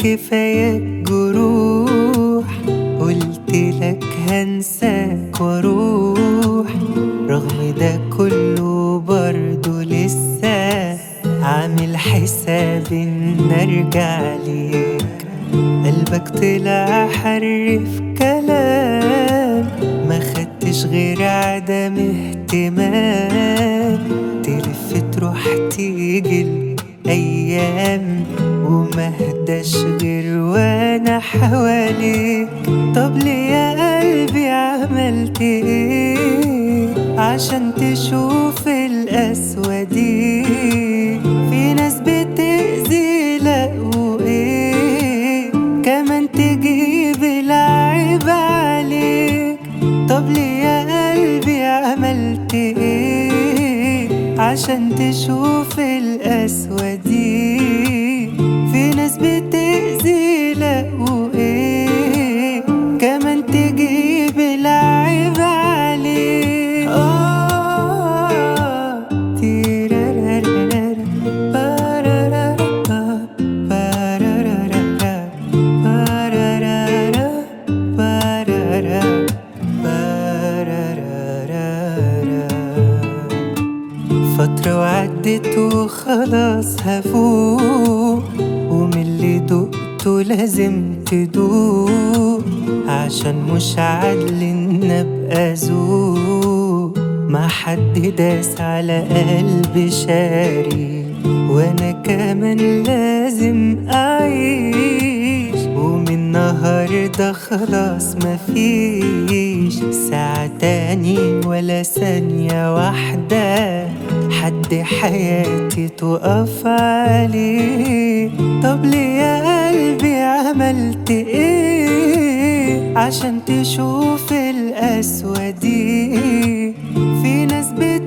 كفاية جروح قلت لك هنساك واروح رغم ده كله برضه لسه عامل حساب ان ارجع ليك قلبك طلع حرف كلام ما خدتش غير عدم اهتمام تلف تروح تيجي الايام وما اهداش غير وانا حواليك طب ليه يا قلبي عملت ايه عشان تشوف القسوة دي في ناس بتأذي لا وايه كمان تجيب العيب عليك طب ليه يا قلبي عملت ايه عشان تشوف القسوة دي في ناس بتأذي لا وايه كمان تجيب العيب عليك آه تيرارارارا بارارارا بارارارا بارارارا بارارا بارارارا فترة وعدت وخلاص هفوق ومن اللي دقته لازم تدوق عشان مش عدل ان ابقى ذوق ما حد داس على قلب شاري وانا كمان لازم اعيش ومن النهاردة خلاص مفيش ساعة تاني ولا ثانية واحدة حد حياتي تقف عليه طب ليه يا قلبي عملت ايه عشان تشوف القسوة دي في ناس بت